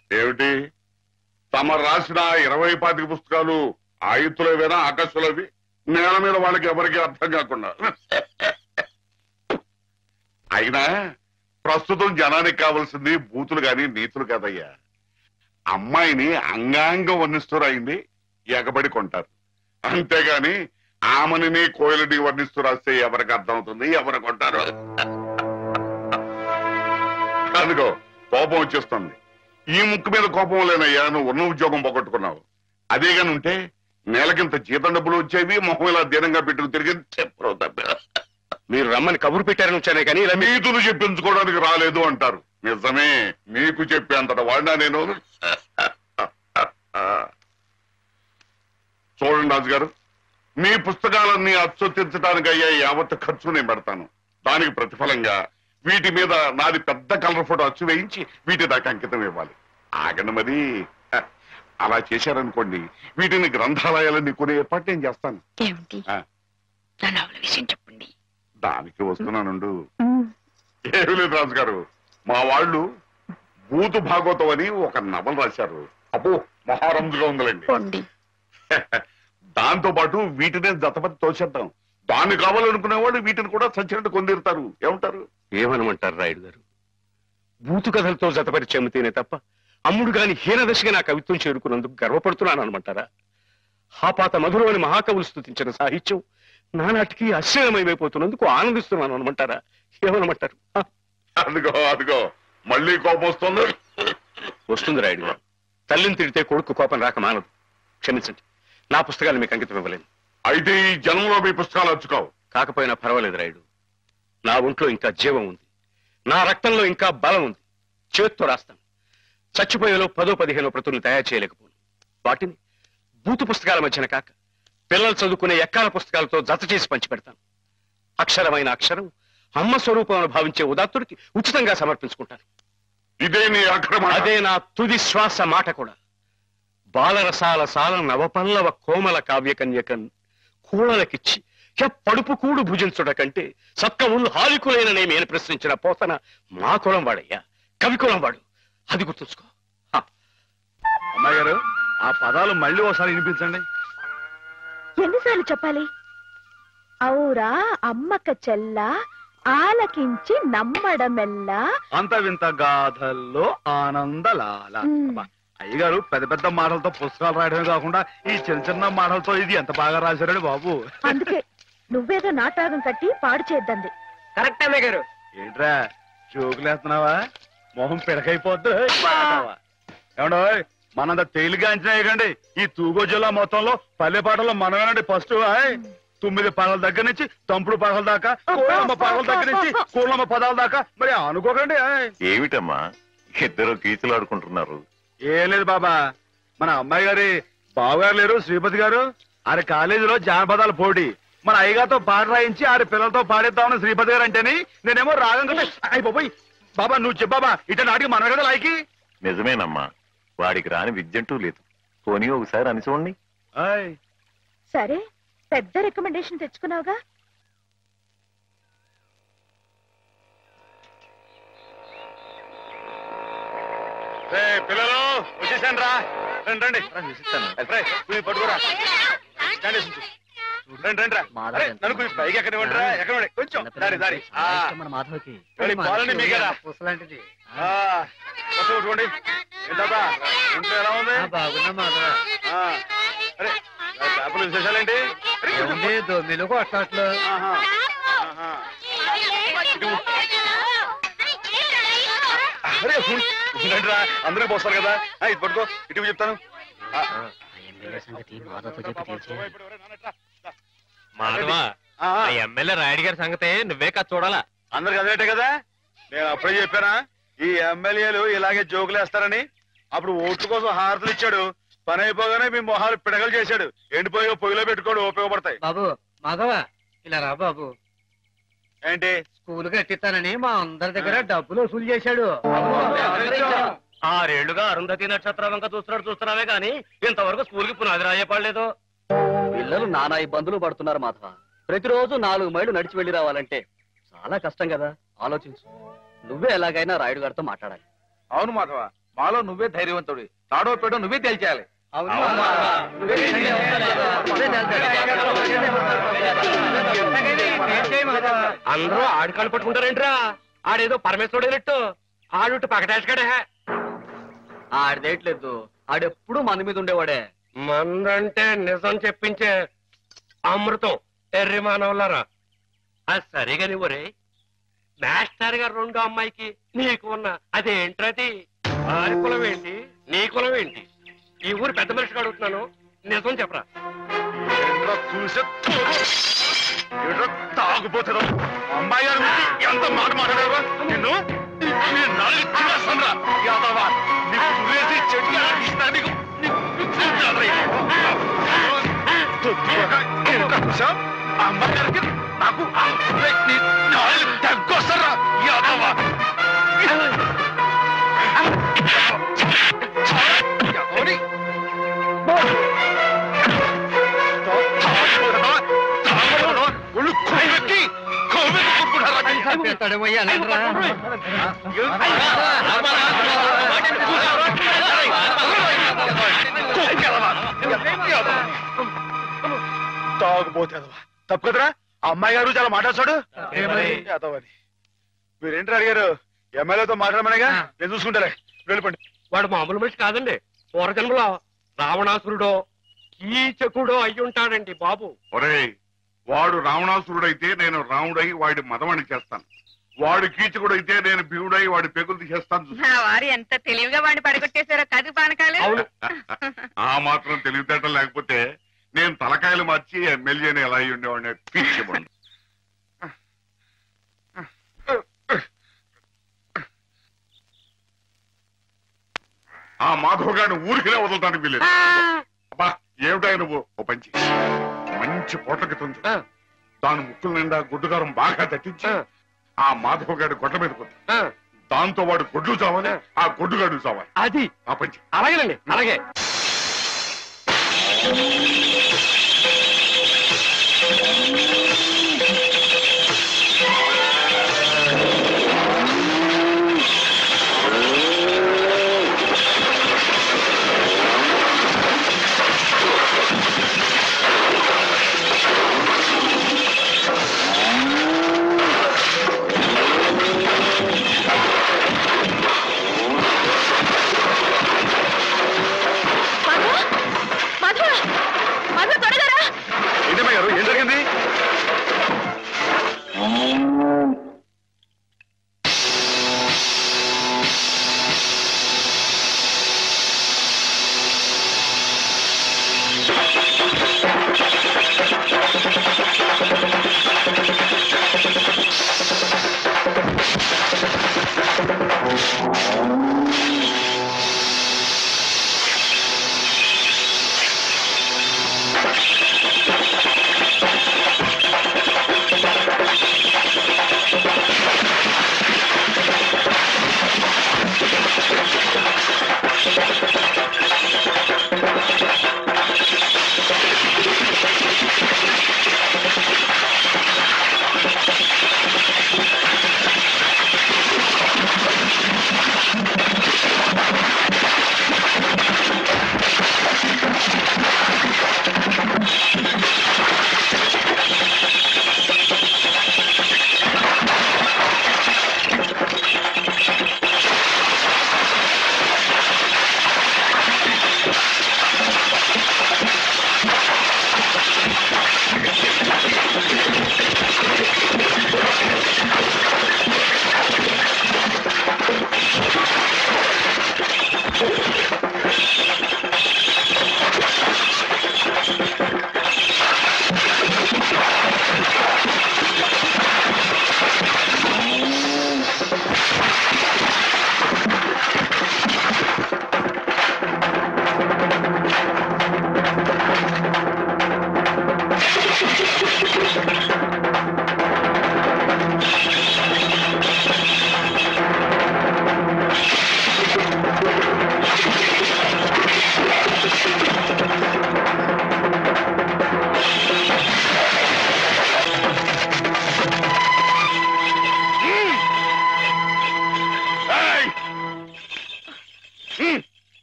ఏమిటి తమ రాసిన ఇరవై పాతిక పుస్తకాలు ఆయుత్తులవేనా ఆకాశులవి నేల మీద వాళ్ళకి ఎవరికి అర్థం కాకుండా అయినా ప్రస్తుతం జనానికి కావాల్సింది బూతులు గాని నీతులు కాదయ్యా అమ్మాయిని అంగాంగం వర్ణిస్తూ రాయింది ఎగబడి కొంటారు అంతేగాని ఆమెని కోయిలని వర్ణిస్తూ రాస్తే ఎవరికి అర్థమవుతుంది ఎవరు కొంటారు అదిగో కోపం వచ్చేస్తుంది ఈ ముక్కు మీద కోపం లేనయ్యా నువ్వు ఉన్న ఉద్యోగం పోగొట్టుకున్నావు అదే గాని ఉంటే నెలకింత జీతం డబ్బులు వచ్చేవి మొహం ఇలా దీనంగా పెట్టుకు తిరిగి చెప్పరు తప్ప మీరు రమ్మని కబురు పెట్టారని వచ్చానే కానీ ఇలా మీ- నీతులు చెప్పించుకోవడానికి రాలేదు అంటారు నిజమే మీకు చెప్పేంతట వాడినా నేను చూడండి రాజు గారు మీ పుస్తకాలన్నీ అచ్చొత్తించడానికి అయ్యే యావత్ ఖర్చు నేను పెడతాను దానికి ప్రతిఫలంగా వీటి మీద నాది పెద్ద కలర్ ఫోటో అచ్చు వేయించి వీటి దాకా అంకితం ఇవ్వాలి ఆగండి మరి హ, అలా చేశారనుకోండి వీటిని గ్రంథాలయాలన్నీ కొనే ఏర్పాటు నేను చేస్తాను ఏమిటి ఆ. నా నవల విషయం చెప్పండి దానికి వస్తున్నానుండు ఏమి లేదు రాజు గారు మా వాళ్ళు బూతు భాగవతం అని ఒక నవల రాశారు అబ్బో మహారంజుగా ఉందిలేండి పోండి దాంతో పాటు వీటినే జతపతి తోసేద్దాం దాన్ని కావాలనుకునే వాళ్ళు వీటిని కూడా సచ్చినట్టు కొందిరుతారు ఏమంటారు ఏమనమంటారు రాయుడు గారు బూతు కథలతో జతపరి చెమితేనే తప్ప అమ్ముడు గాని హీనదశగా నా కవిత్వం చేరుకున్నందుకు గర్వపడుతున్నాను అనమంటారా హాపాత మధురమని మహాకవులు స్థుతించిన సాహిత్యం నానాటికి అశ్లీలమైపోతున్నందుకు ఆనందిస్తున్నాను అనమంటారా ఏమనమంటారు హ, అదిగో అదిగో మళ్ళీ కోపం వస్తుంది వస్తుంది రాయుడు గారు తల్లిని తిడితే కొడుకు కోపం రాక మానదు క్షమించండి నా పుస్తకాలు మీకు అంకితం ఇవ్వలేను అయితే ఈ జనంలో మీ పుస్తకాలు అచ్చుకోవు కాకపోయినా పర్వాలేదు రాయుడు నా ఒంట్లో ఇంకా జీవం ఉంది నా రక్తంలో ఇంకా బలం ఉంది చేత్తో రాస్తాను చచ్చిపోయేలో పదో పదిహేనో ప్రతులు తయారు చేయలేకపోను వాటిని బూతు పుస్తకాల మధ్యన కాక పిల్లలు చదువుకునే ఎక్కాల పుస్తకాలతో జత చేసి పంచిపెడతాను అక్షరమైన అక్షరం అమ్మ స్వరూపం భావించే ఉదాత్తుడికి ఉచితంగా సమర్పించుకుంటాను ఇదే నీ అక్రమ అదే నా తుది శ్వాస మాట కూడా బాలరసాల సాల నవపల్లవ కోమల కావ్యకన్యకన్ కూడలకిచ్చి పడుపు కూడు భుజించుట కంటే సత్కవులు హాలికులేననేమి అని ప్రశ్నించిన పోతన మా కులం వాడయ్యా కవి కులం వాడు అది గుర్తుంచుకో హ, అమ్మాయి గారు ఆ పదాలు మళ్ళీ ఒకసారి వినిపించండి ఎన్నిసార్లు చెప్పాలి ఔరా అమ్మక చెల్ల ఆలకించి నమ్మడమెల్లా అంత వింత గాథల్లో ఆనందలాల మ్. అబ్బా, అయ్యగారు పెద్ద పెద్ద మాటలతో పుస్తకాలు రాయడమే కాకుండా ఈ చిన్న చిన్న మాటలతో ఇది ఎంత బాగా రాశారండి బాబు అందుకే నువ్వేదో నాటకం కట్టి పాడు చేద్దంది కరెక్ట్ అమ్మాయి గారు ఏంట్రా జోకులేస్తున్నావా మొహం పిడకైపోద్దు ఏమండో మనంత తేలిగా అంచనా వేయకండి ఈ తూగో జిల్లా మొత్తంలో పల్లె పాటలో మనమేనండి ఫస్ట్ తొమ్మిది పాటల దగ్గర నుంచి తంపుడు పాటల దాకా కోలమ్మ పాటల దగ్గర నుంచి కూలమ్మ పదాల దాకా మరి అనుకోకండి ఆయ్. ఏమిటమ్మా ఇద్దరు కీచులాడుకుంటున్నారు ఏం లేదు బాబా మన అమ్మాయి గారి బావగారు లేరు శ్రీపతి గారు ఆరి కాలేజీలో జానపదాల పోటీ మన అయ్యగారితో పాట రాయించి ఆరి పిల్లలతో పాడేద్దామని శ్రీపతి గారు అంటేని నేనేమో రాగం కంటే అయ్యి బాబాయ్ బాబా నువ్వు చెప్పాబా ఇట నాటికి మనమే కదా లాయకి నిజమేనమ్మా వాడికి రాని విద్యంటూ లేదు పోనీ ఒకసారి అని చూడండి ఆయ్ సరే పెద్ద రికమెండేషన్ తెచ్చుకున్నావుగా రేయ్, పిల్లలు వచ్చేసాను రా రండి రండి రేయ్, నువ్వు పట్టుకోరా స్టాండ్ వేసి ఉంచు. రండి రండి రా అరే, నన్ను కొంచెం పైకి ఎక్కడ ఇవ్వండి ఎక్కడ కొంచెం దారి దారి ఆ, మాధవకి ఏమండి, పాలండి మీకేనా పుసలాంటిది ఆ, కొత్త కొట్టుకోండి ఏంటబ్బా ఇంట్లో ఎలా ఉంది బాగున్నా మాధవ ఆ, అరే ఆ చేపల విశేషాలేంటి అరే, ఏముంది దొమ్మిలు కొట్లాట్లు ఆహా, ఆహా. ఇటు. అరే ఉం- ఉండండి రా అందరికి పోస్తారు కదా ఆ, ఇది పట్టుకో ఇటు చెప్తాను ఆ, సంగతి మాధవతో చెప్పి తెలిసే ఇప్పుడు ఎవరైనా నాన్నట్రా. మాధవా ఆ, ఆ. ఆ ఎమ్మెల్యే రాయుడు గారి సంగతే నువ్వే కాదు చూడాలా అందరికి అదేటే కదా నేను అప్పుడే చెప్పానా ఈ ఎమ్మెల్యేలు ఇలాగే జోకులు వేస్తారని అప్పుడు ఓట్ల కోసం హారతులు ఇచ్చాడు పని అయిపోగానే మీ మొహాలు పిడగలు చేశాడు ఎండిపోయి పొయ్యిలో పెట్టుకోడు ఉపయోగపడతాయి బాబు మాధవ ఇలా రా బాబు ఏంటి స్కూల్ కట్టిస్తానని మా అందరి దగ్గర డబ్బులు వసూలు చేశాడు ఆరేళ్లుగా అరుంధతి నక్షత్రం వంక చూస్తున్నాడు చూస్తున్నావే గాని ఇంతవరకు స్కూల్ కి పునాది రాయపడలేదు పిల్లలు నానా ఇబ్బందులు పడుతున్నారు మాధవ ప్రతిరోజు నాలుగు మైళ్ళు నడిచి వెళ్ళి రావాలంటే చాలా కష్టం కదా ఆలోచించు నువ్వే ఎలాగైనా రాయుడు గారితో మాట్లాడాలి అవును మాధవ మాలో నువ్వే ధైర్యవంతుడి తాడో పేడో నువ్వే తేల్చేయాలి అందరూ ఆడి కాళ్ళు పట్టుకుంటారేంట్రా ఆడేదో పరమేశ్వరుడైనట్టు ఆడుట్టు పకటేసుకడే ఆడదేయట్లేదు ఆడెప్పుడు మంది మీద ఉండేవాడే మందంటే నిజం చెప్పించే అమృతం ఎర్రి మానవులారా అది సరిగా ఒరే మాస్టర్ గారు రెండో అమ్మాయికి నీకు ఉన్న అదేంట్రది వారి కులం ఏంటి నీ కులం ఏంటి ఈ ఊరు పెద్ద మనిషిగా అడుగుతున్నాను నిజం చెప్పరా చూసే తాగుపోతుందా అమ్మాయి గారు గురించి ఎంత మాట మాట్లాడారు నిన్ను నీ నాలుగు తినేస్తానురా, యాదవా. నీ పుర్రేసి చెట్టు ఆడిస్తా నీకు. నీ- తొత్తుగా ఎంత చూసావ్? ఆ అమ్మాయి గారికి నాకు నీ నాలుగు తగ్గొస్తారా యాదవా ఎవరి? తాగుపోతావా? తాగుపోతావా? ఒళ్ళు కొవ్వెక్కి కొవ్వెక్కి కొట్టుకుంటారా? తాగుపోతేదవా తప్పు కదరా ఆ అమ్మాయి గారు చాలా మాట్లాడతాడు యాదవని మీరేంటి అడిగారు ఎమ్మెల్యేతో మాట్లాడమనేగా నేను చూసుకుంటారే వెళ్ళిపోండి వాడు మామూలు మనిషి కాదండి పూర్వజన్మలో రావణాసురుడో కీచకుడో అయి ఉంటాడండి బాబు ఒరేయ్ వాడు రావణాసురుడైతే నేను రాముడై వాడి మదమని చేస్తాను వాడు కీచకుడైతే నేను భీముడై వాడి పెగులు తీసేస్తాను చూసుకో. నా వారు ఎంత తెలివిగా వాడిని పడగొట్టేశారో కదు పానకాలు అవును ఆ మాత్రం తెలివితేటం లేకపోతే నేను తలకాయలు మార్చి ఎమ్మెల్యేని ఎలా అయి ఉండేవాడిని పీల్చిపోండి ఆ మాధవ్ గారిని ఊరికినే వదలటానికి వీలేదు అబ్బా ఏమిటా నువ్వు ఓ పంచి మంచి పొట్లకి తుంచు ఆ. దాని ముక్కుల నిండా గుడ్డుగారం బాగా తట్టించి ఆ. ఆ మాధవ్ గారి గొడ్ల మీద కొట్టు ఆ, దాంతో వాడు గొడ్లు చావాలి ఆ గొడ్డుగాడు చావాలి అది ఆ పంచి అలాగేనండి అలాగే మధు మధు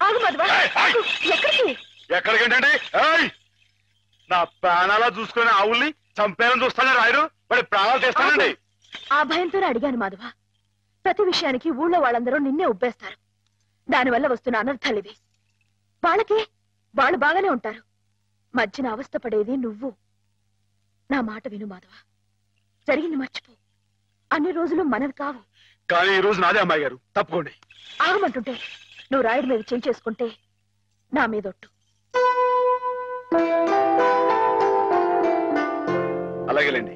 ఆగు మధువా ఆగు. ఎక్కడికి ఎక్కడికేంటండి ఏయ్! నా ప్రాణాలా చూసుకునే ఆవుల్ని చంపేయాలని చూస్తానే రాయరు మరి ప్రాణాలు తెస్తానండి ఆగు. ఆ భయంతోనే అడిగాను మాధవ ప్రతి విషయానికి ఊళ్ళో వాళ్ళందరూ నిన్నే ఉబ్బేస్తారు దానివల్ల వస్తున్న అనర్థాలు ఇవి వాళ్ళకి వాళ్ళు బాగానే ఉంటారు మధ్యన అవస్థపడేది నువ్వు నా మాట విను మాధవ జరిగింది మర్చిపో అన్ని రోజులు మనది కావు కానీ ఈ రోజు నాదే అమ్మాయి గారు తప్పుకోండి ఆగమంటుంటే నువ్వు రాయుడి మీద చేయి చేసుకుంటే నా మీదొట్టు అలాగేలేండి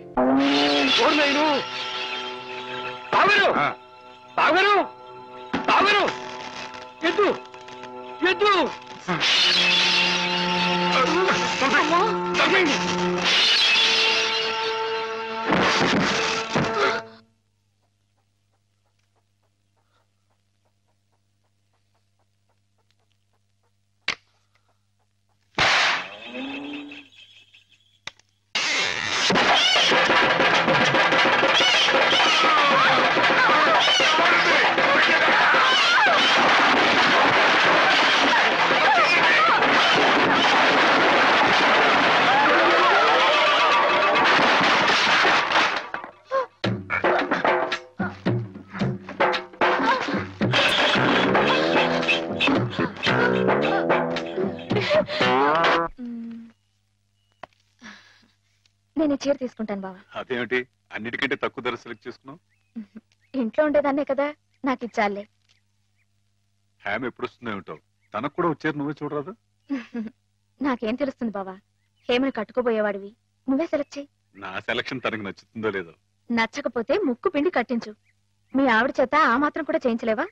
బావగారు ఆ, బావగారు బావగారు ఎద్దు ఎద్దు నేను ఈ చీర తీసుకుంటాను బావా అదేమిటి అన్నిటికంటే తక్కువ ధర సెలెక్ట్ చేసుకున్నావు ఇంట్లో ఉండేదాన్నే కదా నాకు ఇచ్చాలే హ్యామ్ ఎప్పుడు వస్తుందో ఏమిటో తనకు కూడా వచ్చారు నువ్వే చూడరాదు నాకేం తెలుస్తుంది బావా హేమని కట్టుకోబోయేవాడివి నువ్వే సెలెక్ట్ చేయి నా సెలక్షన్ తనకు నచ్చుతుందో లేదో నచ్చకపోతే ముక్కు పిండి కట్టించు మీ ఆవిడ చేత ఆ మాత్రం కూడా చేయించలేవా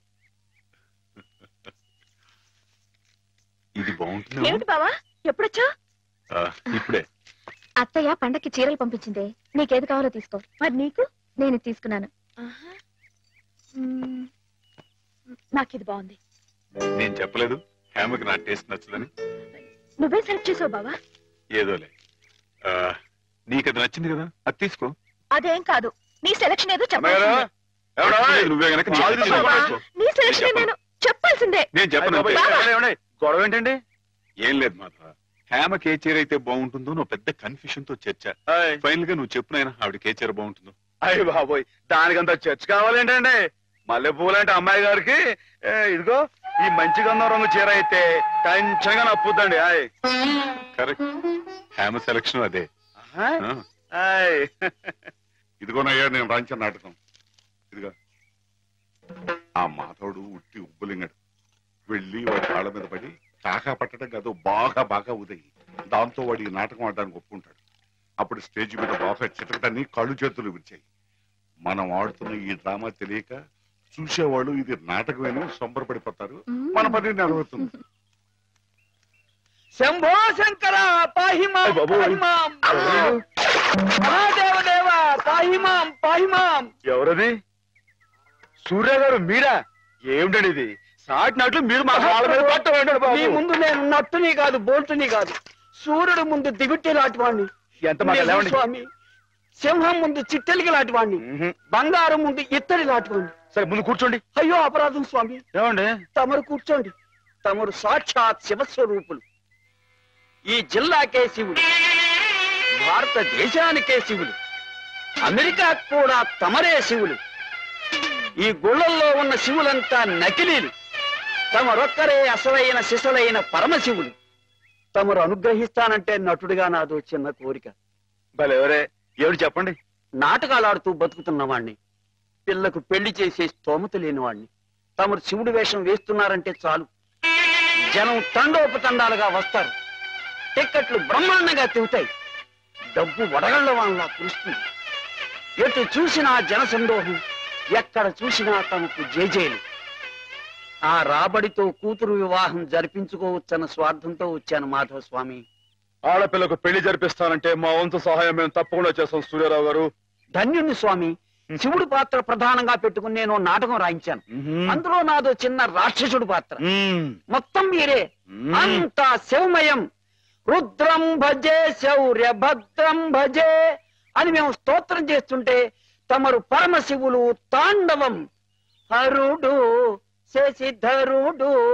ఇది బాగుంటుంది ఏమిటి బావా ఎప్పుడొచ్చా ఇప్పుడే అత్తయ్య పండక్కి చీరలు పంపించిందే నీకేది కావాలో తీసుకో మరి నీకు నేను ఇది తీసుకున్నాను మ్మ్. నాకు ఇది బాగుంది నేను చెప్పలేదు హ్యామ్కి నా టేస్ట్ నచ్చదని నువ్వే సెలెక్ట్ చేసావు బావా ఏదోలే ఆ, నీకు అది నచ్చింది కదా అది తీసుకో అదేం కాదు నీ సెలక్షన్ ఏదో అమ్మాయి గారు చెప్పాల్సిందే ఎవడా? లేదు, నువ్వే గనక నీ నాది అది తీసుకో. తీసుకో. నీ సెలక్షన్ చెప్పను. నేను చెప్పాల్సిందే నేను అయ్ చెప్పను బాబోయ్, అంతే. ఏమండి, ఏమండి? గొడవ ఏంటండి ఏం లేదు మాధవ హ్యామకి ఏ చీర అయితే బాగుంటుందో నువ్వు పెద్ద కన్ఫ్యూషన్ తో చర్చ ఆయ్. ఫైనల్ గా నువ్వు చెప్పునైనా ఆవిడకి ఏ చీర బాగుంటుందో అయ్య బాబోయ్ దానికంత చర్చ కావాలేంటండి మల్లె పూలంటే అమ్మాయి గారికి ఏ, ఇదిగో ఈ మంచి గంధం రంగు చీర అయితే టెన్షన్ గా నప్పుద్దండి ఆయ్ కరెక్ట్ హ్యామ సెలక్షన్ అదే ఆహా. ఆ, ఆయ్. ఇదిగోనయ్యా నేను రాంచిన నాటకం ఇదిగా ఆ మాధవుడు ఉట్టి ఉబ్బులింగడు వెళ్ళి వాడి కాళ్ళ మీద పడి కాకా పట్టడం కాదు బాగా బాగా ఉదయి దాంతో వాడి ఈ నాటకం ఆడడానికి ఒప్పుకుంటాడు అప్పుడు స్టేజ్ మీద బాగా చిటకటాన్ని కళ్ళు చేతులు విరిచాయి మనం ఆడుతున్న ఈ డ్రామా తెలియక చూసేవాళ్ళు ఇది నాటకమేనో సంబరపడిపోతారు మన పని నెరవేరుతుంది శంభో శంకర పాహిమాం అయ్ బాబోయ్. పాహిమాం మహాదేవ దేవ పాహిమాం పాహిమాం ఎవరది సూర్య గారు మీరా ఏమిటండి ఇది సాటినట్లు మీరు మా కాళ్ళ మీద పట్టమంటాడు మీ బాబు ముందు నేను నట్టుని కాదు బోల్టుని కాదు సూర్యుడు ముందు దివిట్టి లాంటి వాణ్ణి ఎంత మాట నిజం లేవండి స్వామి సింహం ముందు చిట్టెలికి లాంటి వాణ్ణి మ్మ్హ. బంగారం ముందు ఇత్తడి లాంటి వాణ్ణి సరే ముందు కూర్చోండి అయ్యో అపరాధం స్వామి ఏమండి తమరు కూర్చోండి తమరు సాక్షాత్ శివస్వరూపులు ఈ జిల్లాకే శివుడు భారతదేశానికే శివులు అమెరికా కూడా తమరే శివులు ఈ గుళ్ళల్లో ఉన్న శివులంతా నకిలీలు తమరొక్కరే అసలైన శిశులైన పరమశివులు తమరు అనుగ్రహిస్తానంటే నటుడిగా నాదో చిన్న కోరిక భలే ఎవరే ఏమిటి చెప్పండి నాటకాలాడుతూ బతుకుతున్నవాణ్ణి పిల్లకు పెళ్లి చేసే స్తోమత లేనివాణ్ణి తమరు శివుడి వేషం వేస్తున్నారంటే చాలు జనం తండోపతండాలుగా వస్తారు టిక్కెట్లు బ్రహ్మాండంగా తిరుగుతాయి డబ్బు వడగళ్ల వాళ్ళ కురుస్తుంది ఎటు చూసినా జనసందోహం ఎక్కడ చూసినా తమకు జేజేలు ఆ రాబడితో కూతురు వివాహం జరిపించుకోవచ్చన్న స్వార్థంతో వచ్చాను మాధవ స్వామి ఆడపిల్లకు పెళ్లి జరిపిస్తానంటే మా వంతు సహాయం మేము తప్పకుండా చేస్తాం సూర్యారావు గారు ధన్యుణ్ణి స్వామి శివుడి పాత్ర ప్రధానంగా పెట్టుకుని నేను నాటకం రాయించాను అందులో నాదో చిన్న రాక్షసుడు పాత్ర మ్మ్. మొత్తం మీరే మ్మ్. అంతా శివమయం రుద్రం భజే శౌర్య భద్రం భజే అని మేము స్తోత్రం చేస్తుంటే తమరు పరమశివులు తాండవం హరుడు శశిధరుడు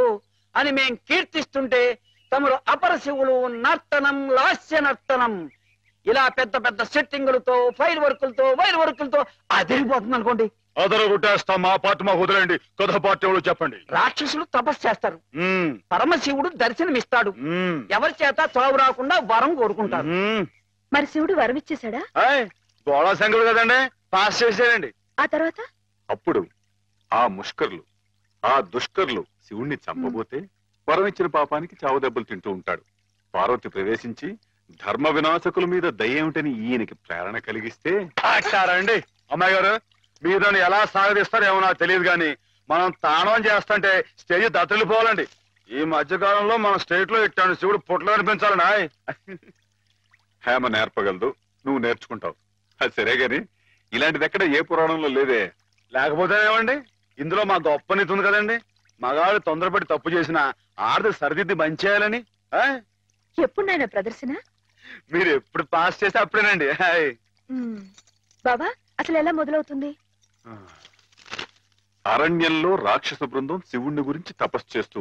అని మేం కీర్తిస్తుంటే తమరు అపర శివులు నర్తనం లాస్య నర్తనం ఇలా పెద్ద పెద్ద సెట్టింగులతో ఫైర్ వర్కులతో వైర్ వర్కులతో అదిరిపోతుంది అనుకోండి అదర కొట్టేస్తాం మా పార్టీ మాకు వదిలేండి కథ పార్టీ ఎవరో చెప్పండి రాక్షసులు తపస్సు చేస్తారు మ్మ్, పరమశివుడు దర్శనమిస్తాడు మ్మ్, ఎవరి చేత చావు రాకుండా వరం కోరుకుంటారు మ్మ్. మరి శివుడు వరమిచ్చేశాడా ఆయ్, గోళా శంకరుడు కదండి పాస్ చేసేయండి ఆ తర్వాత అప్పుడు ఆ ముష్కర్లు ఆ దుష్కర్లు శివుణ్ణి చంపబోతే వరం ఇచ్చిన పాపానికి చావు దెబ్బలు తింటూ ఉంటాడు పార్వతి ప్రవేశించి ధర్మ వినాశకుల మీద దయ్యేమిటని ఈయనకి ప్రేరణ కలిగిస్తే అండి అమ్మాయి గారు మీరు దాన్ని ఎలా సాగదీస్తారో ఏమో నాకు తెలియదు కానీ మనం తాణం చేస్తుంటే స్టేజ్ దత్తలిపోవాలండి ఈ మధ్య కాలంలో మన స్టేట్ లో ఇట్టాను శివుడు పుట్లు కనిపించాలండి ఆయ్. హేమ నేర్పగలదు నువ్వు నేర్చుకుంటావు అది సరే గాని ఇలాంటిది ఎక్కడ ఏ పురాణంలో లేదే లేకపోతే ఏమండి ఇందులో మా గొప్ప నీతి ఉంది కదండి మగాడు తొందరపడి తప్పు చేసిన ఆడది సరిదిద్ది మంచి చేయాలని ఆయ్. ఎప్పుడు నాయన ప్రదర్శన మీరు ఎప్పుడు పాస్ చేస్తే అప్పుడేనండి ఆయ్. మ్మ్. బాబా అసలు ఎలా మొదలవుతుంది అరణ్యంలో రాక్షస బృందం శివుణ్ణి గురించి తపస్సు చేస్తూ